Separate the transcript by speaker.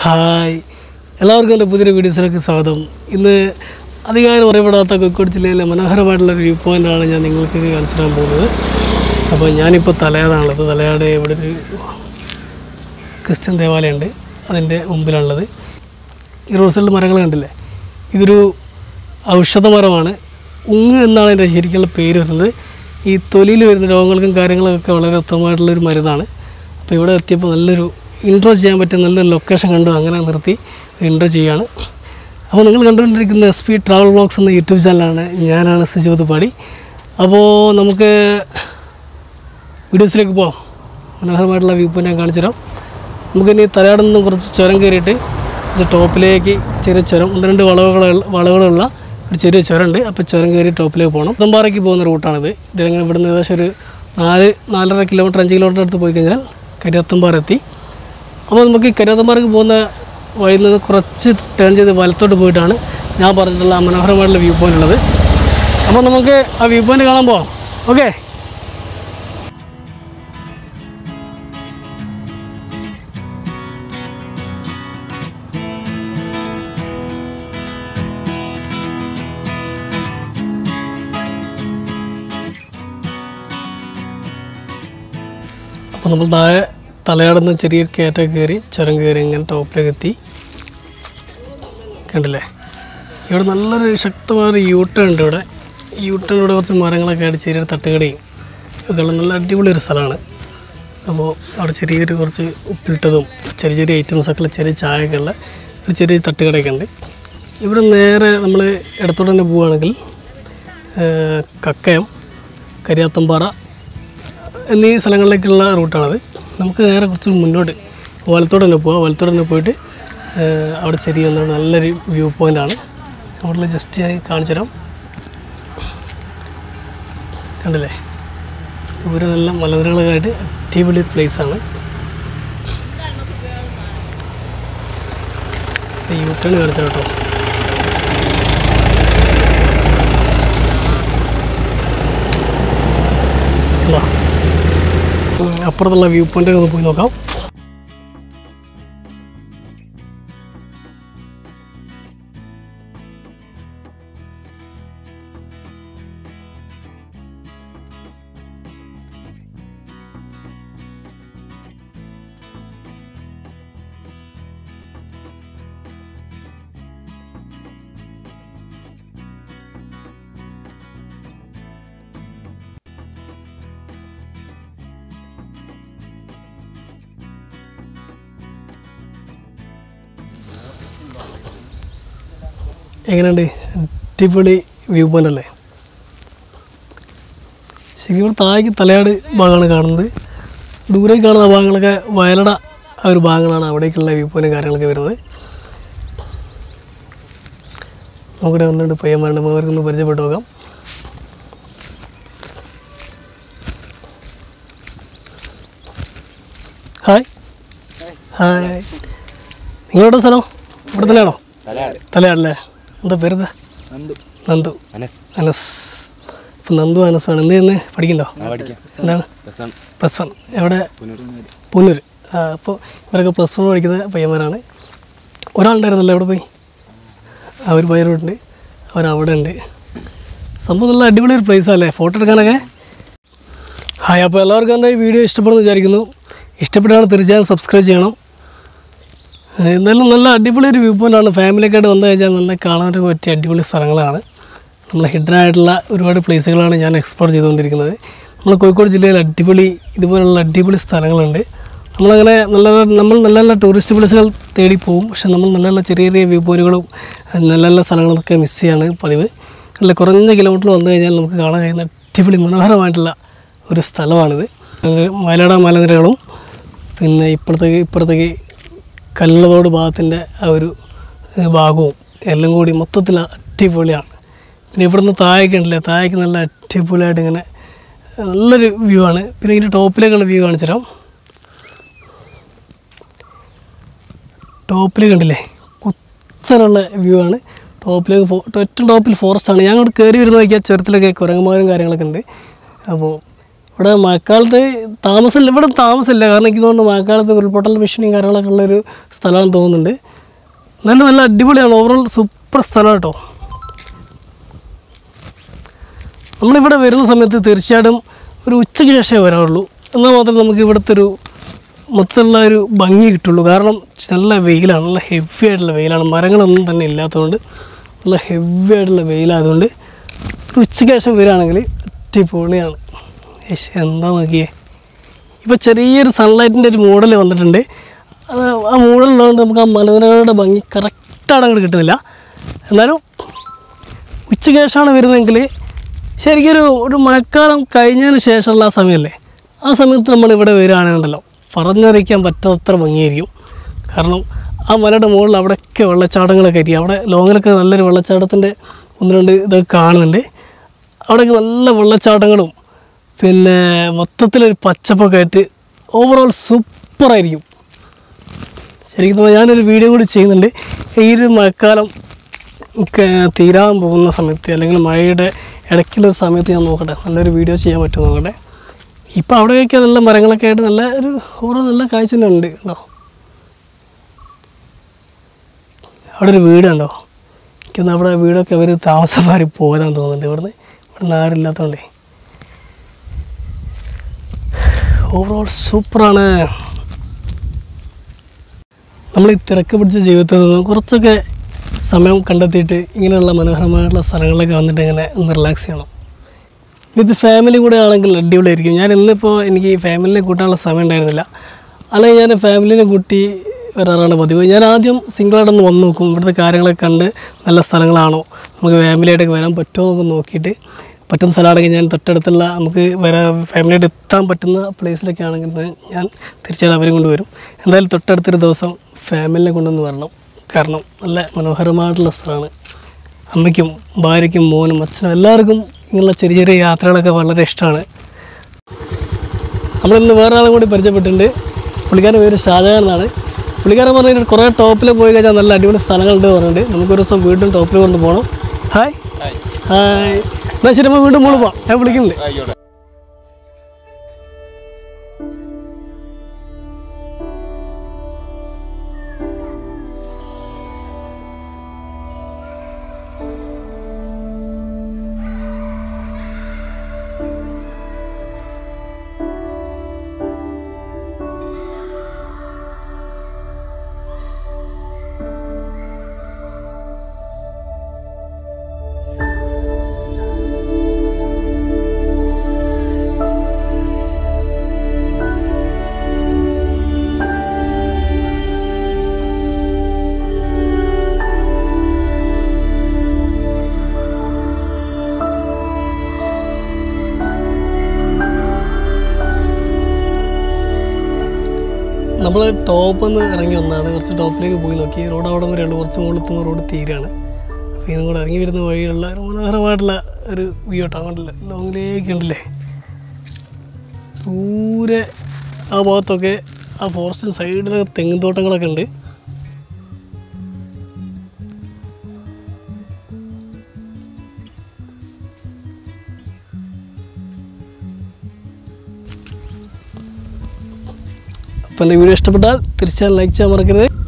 Speaker 1: Hi എല്ലാവർക്കും എൻ്റെ പുതിയൊരു വീഡിയോസിലേക്ക് സ്വാഗതം ഇന്ന് അധികാരം അറിയപ്പെടാത്ത കോഴിക്കോട് ജില്ലയിലെ മനോഹരമായിട്ടുള്ള ഒരു വ്യൂ പോയിൻ്റാണ് ഞാൻ നിങ്ങൾക്ക് കാണിച്ചു തരാൻ പോകുന്നത് അപ്പോൾ ഞാനിപ്പോൾ തലയാടാണുള്ളത് തലയാട് ഇവിടെ ഒരു ക്രിസ്ത്യൻ ദേവാലയമുണ്ട് അതിൻ്റെ മുമ്പിലാണുള്ളത് ഈ റോഡ് സൈഡിൽ മരങ്ങൾ കണ്ടില്ലേ ഇതൊരു ഔഷധമരമാണ് ഉങ്ങ് എന്നാണ് എൻ്റെ ശരിക്കുള്ള പേര് വരുന്നത് ഈ തൊലിയിൽ വരുന്ന രോഗങ്ങൾക്കും കാര്യങ്ങൾക്കൊക്കെ വളരെ ഉത്തമമായിട്ടുള്ളൊരു മരുന്നാണ് അപ്പോൾ ഇവിടെ എത്തിയപ്പോൾ നല്ലൊരു ഇൻട്രോ ചെയ്യാൻ പറ്റിയ നല്ലൊരു ലൊക്കേഷൻ കണ്ടു അങ്ങനെ നിർത്തി ഇൻട്രോ ചെയ്യുകയാണ് അപ്പോൾ നിങ്ങൾ കണ്ടുകൊണ്ടിരിക്കുന്ന എസ് പി ട്രാവൽ വ്ളോഗ്സ് എന്ന യൂട്യൂബ് ചാനലാണ് ഞാനാണ് സുജോത് പാടി അപ്പോൾ നമുക്ക് വീഡിയോസിലേക്ക് പോകാം മനോഹരമായിട്ടുള്ള വ്യൂ പോയിന്റ് ഞാൻ കാണിച്ചു തരാം നമുക്കിനി തലയാട് നിന്ന് കുറച്ച് ചുരം കയറിയിട്ട് കുറച്ച് ടോപ്പിലേക്ക് ചെറിയ ചുരം ഒന്ന് രണ്ട് വളവുകൾ വളവുകളുള്ള ഒരു ചെറിയ ചുരമുണ്ട് അപ്പോൾ ചുരം കയറി ടോപ്പിലേക്ക് പോകണം പുത്തമ്പാറയ്ക്ക് പോകുന്ന റൂട്ടാണിത് ഇതിങ്ങനെ ഇവിടുന്ന് ഏകദേശം ഒരു നാല് നാലര കിലോമീറ്റർ അഞ്ച് കിലോമീറ്റർ അടുത്ത് പോയി കഴിഞ്ഞാൽ കരിയത്തമ്പാറ എത്തി അപ്പോൾ നമുക്ക് ഈ കരിയത്തമ്പാറയ്ക്ക് പോകുന്ന വഴിയിൽ നിന്ന് കുറച്ച് ടേൺ ചെയ്ത് വലത്തോട്ട് പോയിട്ടാണ് ഞാൻ പറഞ്ഞിട്ടുള്ള ആ മനോഹരമായിട്ടുള്ള വ്യൂ പോയിന്റ് ഉള്ളത് അപ്പോൾ നമുക്ക് ആ വ്യൂ പോയിന്റ് കാണാൻ പോവാം ഓക്കെ അപ്പോൾ നമ്മൾ താഴെ തലയാടുന്ന ചെറിയൊരു കയറ്റം കയറി ചുരം കയറി ഇങ്ങനെ ടോപ്പിലേക്ക് എത്തി കണ്ടില്ലേ ഇവിടെ നല്ലൊരു ശക്തമായ യൂട്ടേൺ ഉണ്ട് ഇവിടെ ഈ യൂട്ടേണിലൂടെ കുറച്ച് മരങ്ങളൊക്കെ ആയിട്ട് ചെറിയൊരു തട്ടുകടയും ഇതൊക്കെയുള്ള നല്ല അടിപൊളി ഒരു സ്ഥലമാണ് അപ്പോൾ അവിടെ ചെറിയൊരു കുറച്ച് ഉപ്പിലിട്ടതും ചെറിയ ചെറിയ ഐറ്റംസൊക്കെ ഉള്ള ചെറിയ ചായയൊക്കെ ഉള്ള ഒരു ചെറിയ തട്ടുകടയൊക്കെ ഉണ്ട് ഇവിടെ നേരെ നമ്മൾ ഇടത്തോട്ട് തന്നെ പോവുകയാണെങ്കിൽ ഏഹ്, കക്കയം കരിയാത്തമ്പാറ എന്നീ സ്ഥലങ്ങളിലേക്കുള്ള റൂട്ടാണത് നമുക്ക് നേരെ കുറച്ച് മുന്നോട്ട് വലത്തോട്ട് തന്നെ പോവാം വലത്തോട്ട് തന്നെ പോയിട്ട് ഏഹ്, അവിടെ ചെറിയ ഒന്ന് നല്ലൊരു വ്യൂ പോയിൻ്റാണ് അവിടെ ജസ്റ്റ് ഞാൻ കാണിച്ചു തരാം കണ്ടില്ലേ ഇവിടെ നല്ല മലനിരകളൊക്കെ ആയിട്ട് അടിപൊളി പ്ലേസാണ് യൂ ടേൺ കാണിച്ചു കേട്ടോ ഇതാ. ഉം, അപ്പുറത്തുള്ള വ്യൂ പോയിന്റ് ഒന്ന് പോയി നോക്കാം എങ്ങനെയുണ്ട് അടിപൊളി വ്യൂ പോയിന്റ് അല്ലേ ശരിക്കും ഇവിടെ താഴേക്ക് തലയാട് ഭാഗമാണ് കാണുന്നത് ദൂരേക്ക് കാണുന്ന ഭാഗങ്ങളൊക്കെ വയലട ആ ഒരു ഭാഗങ്ങളാണ് അവിടേക്കുള്ള വ്യൂ പോയിന്റും കാര്യങ്ങളൊക്കെ വരുന്നത് നമുക്കിവിടെ വന്നിട്ട് പയ്യന്മാരുടെ അവർക്കൊന്ന് പരിചയപ്പെട്ട് നോക്കാം ഹായ് ഹായ് നിങ്ങളുടെ സ്ഥലം ഇവിടെ തന്നെയാണോ
Speaker 2: തലയാട്
Speaker 1: തലയാടല്ലേ എന്താ പേരെന്താ
Speaker 2: നന്ദു
Speaker 1: നന്ദു
Speaker 2: അനസ്
Speaker 1: അനസ് ഇപ്പം നന്ദു അനസാണ് എന്ത് ചെയ്യുന്നത് പഠിക്കണ്ടോ
Speaker 2: ഞാൻ പഠിക്കാം
Speaker 1: എന്താണ്
Speaker 2: പ്ലസ് വൺ
Speaker 1: പ്ലസ് വൺ എവിടെ
Speaker 2: പുനരൂർ
Speaker 1: പൂനൂർ അപ്പോൾ ഇവരൊക്കെ പ്ലസ് വൺ പഠിക്കുന്ന പയ്യന്മാരാണ് ഒരാളുണ്ടായിരുന്നല്ലോ എവിടെ പോയി ആ ഒരു പയ്യനുണ്ട് അവരവിടെ ഉണ്ട് സംഭവം നല്ല അടിപൊളി ഒരു പ്ലേസ് അല്ലേ ഫോട്ടോ എടുക്കാനൊക്കെ ഹായ് അപ്പോൾ എല്ലാവർക്കും എൻ്റെ ഈ വീഡിയോ ഇഷ്ടപ്പെടുന്നു വിചാരിക്കുന്നു ഇഷ്ടപ്പെട്ടാണ് തീർച്ചയായും സബ്സ്ക്രൈബ് ചെയ്യണം ഏഹ് എന്തായാലും നല്ല അടിപൊളി ഒരു വ്യൂ പോയിൻ്റാണ് ഫാമിലിയൊക്കെ ആയിട്ട് വന്നു കഴിഞ്ഞാൽ നല്ല കാണാനൊക്കെ പറ്റിയ അടിപൊളി സ്ഥലങ്ങളാണ് നമ്മൾ ഹിഡൻ ആയിട്ടുള്ള ഒരുപാട് പ്ലേസുകളാണ് ഞാൻ എക്സ്പ്ലോർ ചെയ്തുകൊണ്ടിരിക്കുന്നത് നമ്മൾ കോഴിക്കോട് ജില്ലയിൽ അടിപൊളി ഇതുപോലുള്ള അടിപൊളി സ്ഥലങ്ങളുണ്ട് നമ്മളങ്ങനെ നല്ല നമ്മൾ നല്ല നല്ല ടൂറിസ്റ്റ് പ്ലേസുകൾ തേടി പോകും പക്ഷെ നമ്മൾ നല്ല നല്ല ചെറിയ ചെറിയ വ്യൂ പോയിന്റുകളും നല്ല നല്ല സ്ഥലങ്ങളൊക്കെ മിസ് ചെയ്യാണ് പതിവ് നല്ല കുറഞ്ഞ കിലോമീറ്റർ വന്നു കഴിഞ്ഞാൽ നമുക്ക് കാണാൻ കഴിയുന്ന അടിപൊളി മനോഹരമായിട്ടുള്ള ഒരു സ്ഥലമാണിത് അത് മലയുടെ മലനിരകളും പിന്നെ ഇപ്പുറത്തേക്ക് ഇപ്പുറത്തേക്ക് കല്ലതോട് ഭാഗത്തിൻ്റെ ആ ഒരു ഏഹ്, ഭാഗവും എല്ലാം കൂടി മൊത്തത്തിൽ അടിപൊളിയാണ് പിന്നെ ഇവിടുന്ന് താഴേക്ക് ഉണ്ടല്ലേ താഴേക്ക് നല്ല അടിപൊളിയായിട്ട് ഇങ്ങനെ നല്ലൊരു വ്യൂ ആണ് പിന്നെ ഇതിൻ്റെ ടോപ്പിലേക്കുള്ള വ്യൂ കാണിച്ചു തരാം ടോപ്പിൽ കണ്ടില്ലേ കുത്തനുള്ള വ്യൂ ആണ് ടോപ്പിലേക്ക് ഫോ ഏറ്റവും ടോപ്പിൽ ഫോറസ്റ്റ് ആണ് ഞാൻ അങ്ങോട്ട് കയറി വരുന്ന നോക്കിയാൽ ചുരത്തിലൊക്കെ കുരങ്ങന്മാരും കാര്യങ്ങളൊക്കെ ഉണ്ട് അപ്പോൾ ഇവിടെ മഴക്കാലത്ത് താമസമില്ല ഇവിടെ താമസമില്ല കാരണം എനിക്ക് തോന്നുന്നു മഴക്കാലത്ത് ഉരുൾപൊട്ടൽ ഭീഷണിയും കാര്യങ്ങളൊക്കെ ഉള്ളൊരു സ്ഥലമാണെന്ന് തോന്നുന്നുണ്ട് എന്നാലും നല്ല അടിപൊളിയാണ് ഓവറോൾ സൂപ്പർ സ്ഥലം കേട്ടോ നമ്മളിവിടെ വരുന്ന സമയത്ത് തീർച്ചയായിട്ടും ഒരു ഉച്ചയ്ക്ക് ശേഷമേ വരാറുള്ളൂ എന്നാൽ മാത്രമേ നമുക്ക് ഇവിടുത്തെ ഒരു മൊത്തമുള്ള ഒരു ഭംഗി കിട്ടുള്ളൂ കാരണം നല്ല വെയിലാണ് നല്ല ഹെവി ആയിട്ടുള്ള വെയിലാണ് മരങ്ങളൊന്നും തന്നെ ഇല്ലാത്തതുകൊണ്ട് നല്ല ഹെവി ആയിട്ടുള്ള വെയിലായതുകൊണ്ട് ഒരു ഉച്ചയ്ക്ക് ശേഷം വരികയാണെങ്കിൽ അടിപൊളിയാണ് ഏശ് എന്താ നോക്കിയേ ഇപ്പോൾ ചെറിയൊരു സൺലൈറ്റിൻ്റെ ഒരു മോഡൽ വന്നിട്ടുണ്ട് അത് ആ മോഡലുള്ളതുകൊണ്ട് നമുക്ക് ആ മലനിരകളുടെ ഭംഗി കറക്റ്റായിട്ട് അങ്ങോട്ട് കിട്ടുന്നില്ല എന്നാലും ഉച്ചയ്ക്ക് ശേഷമാണ് വരുന്നതെങ്കിൽ ശരിക്കും ഒരു ഒരു മഴക്കാലം കഴിഞ്ഞതിന് ശേഷമുള്ള ആ സമയമല്ലേ ആ സമയത്ത് നമ്മൾ ഇവിടെ വരികയാണെന്നുണ്ടല്ലോ പറഞ്ഞറിയിക്കാൻ പറ്റാത്തത്ര ഭംഗിയായിരിക്കും കാരണം ആ മലയുടെ മുകളിൽ അവിടെയൊക്കെ വെള്ളച്ചാട്ടങ്ങളൊക്കെ ആയിരിക്കും അവിടെ ലോങ്ങിലൊക്കെ നല്ലൊരു വെള്ളച്ചാട്ടത്തിൻ്റെ ഒന്ന് രണ്ട് ഇതൊക്കെ കാണുന്നുണ്ട് അവിടെയൊക്കെ നല്ല വെള്ളച്ചാട്ടങ്ങളും പിന്നെ മൊത്തത്തിലൊരു പച്ചപ്പൊക്കെ ആയിട്ട് ഓവറോൾ സൂപ്പറായിരിക്കും ശരിക്കും പറഞ്ഞാൽ ഞാനൊരു വീഡിയോ കൂടി ചെയ്യുന്നുണ്ട് ഈ ഒരു മഴക്കാലം ഒക്കെ തീരാൻ പോകുന്ന സമയത്ത് അല്ലെങ്കിൽ മഴയുടെ ഇടയ്ക്കുള്ള ഒരു സമയത്ത് ഞാൻ നോക്കട്ടെ നല്ലൊരു വീഡിയോ ചെയ്യാൻ പറ്റുമോ നോക്കട്ടെ ഇപ്പം അവിടെയൊക്കെ നല്ല മരങ്ങളൊക്കെ ആയിട്ട് നല്ല ഒരു ഓരോ നല്ല കാഴ്ച തന്നെ ഉണ്ട് കേട്ടോ അവിടെ ഒരു വീടുണ്ടോ എനിക്കൊന്ന് അവിടെ വീടൊക്കെ അവർ താമസം മാറി പോകാൻ തോന്നുന്നുണ്ട് ഇവിടുന്ന് ഇവിടുന്ന് ആരില്ലാത്തതുകൊണ്ടേ ഓവറോൾ സൂപ്പറാണ് നമ്മൾ ഈ തിരക്ക് പിടിച്ച ജീവിതത്തിൽ നിന്ന് കുറച്ചൊക്കെ സമയം കണ്ടെത്തിയിട്ട് ഇങ്ങനെയുള്ള മനോഹരമായിട്ടുള്ള സ്ഥലങ്ങളിലൊക്കെ വന്നിട്ട് ഇങ്ങനെ ഒന്ന് റിലാക്സ് ചെയ്യണം വിത്ത് ഫാമിലി കൂടെ ആണെങ്കിൽ അടിപൊളിയായിരിക്കും ഞാൻ ഇന്നിപ്പോൾ എനിക്ക് ഈ ഫാമിലിനെ കൂട്ടാനുള്ള സമയം ഉണ്ടായിരുന്നില്ല അല്ലെങ്കിൽ ഞാൻ ഫാമിലിനെ കൂട്ടി വരാറാണ് പതിവ് ഞാൻ ആദ്യം സിംഗിളായിട്ടൊന്ന് വന്ന് നോക്കും ഇവിടുത്തെ കാര്യങ്ങളൊക്കെ കണ്ട് നല്ല സ്ഥലങ്ങളാണോ നമുക്ക് ഫാമിലിയായിട്ടൊക്കെ വരാൻ പറ്റുമോ എന്നൊക്കെ നോക്കിയിട്ട് പറ്റുന്ന സ്ഥലമാണെങ്കിൽ ഞാൻ തൊട്ടടുത്തുള്ള നമുക്ക് വരാൻ ഫാമിലിയായിട്ട് എത്താൻ പറ്റുന്ന പ്ലേസിലൊക്കെ ആണെങ്കിൽ ഞാൻ തീർച്ചയായിട്ടും അവരെ കൊണ്ടുവരും എന്തായാലും തൊട്ടടുത്തൊരു ദിവസം ഫാമിലിനെ കൊണ്ടുവന്ന് വരണം കാരണം നല്ല മനോഹരമായിട്ടുള്ള സ്ഥലമാണ് അമ്മയ്ക്കും ഭാര്യയ്ക്കും മോനും അച്ഛനും എല്ലാവർക്കും ഇങ്ങനെയുള്ള ചെറിയ ചെറിയ യാത്രകളൊക്കെ വളരെ ഇഷ്ടമാണ് നമ്മളിന്ന് വേറെ ആളും കൂടി പരിചയപ്പെട്ടിട്ടുണ്ട് പുള്ളിക്കാരൻ പേര് ഷാജഹാൻ എന്നാണ് പുള്ളിക്കാരൻ പറഞ്ഞിട്ട് കുറേ ടോപ്പിൽ പോയി കഴിഞ്ഞാൽ നല്ല അടിപൊളി സ്ഥലങ്ങളുണ്ട് പറഞ്ഞിട്ട് നമുക്കൊരു ദിവസം വീണ്ടും ടോപ്പിൽ കൊണ്ട് പോകണം ഹായ് ഹായ് എന്നാൽ ശരി നമ്മൾ വീണ്ടും മുകളിൽ പോവാം ഞാൻ വിളിക്കുന്നുണ്ട്
Speaker 2: ആയിക്കോട്ടെ
Speaker 1: നമ്മൾ ടോപ്പിൽ നിന്ന് ഇറങ്ങി വന്നതാണ് കുറച്ച് ടോപ്പിലേക്ക് പോയി നോക്കി റോഡ് അവിടെ വരെ ഉള്ളൂ കുറച്ച് മുകളിൽ എത്തുമ്പോൾ റോഡ് തീരാണ് അപ്പോൾ ഇതും കൂടെ ഇറങ്ങി വരുന്ന വഴിയുള്ള ഒരു മനോഹരമായിട്ടുള്ള ഒരു വ്യൂ കേട്ടോ അങ്ങോട്ടില്ല ലോങ്ങിലേക്ക് ഉണ്ടല്ലേ ദൂരെ ആ ഭാഗത്തൊക്കെ ആ ഫോറസ്റ്റിന് സൈഡിലൊക്കെ തെങ്ങിൻ തോട്ടങ്ങളൊക്കെ ഉണ്ട് അപ്പോൾ എൻ്റെ വീഡിയോ ഇഷ്ടപ്പെട്ടാൽ തീർച്ചയായും ലൈക്ക് ചെയ്യാൻ മറക്കരുത്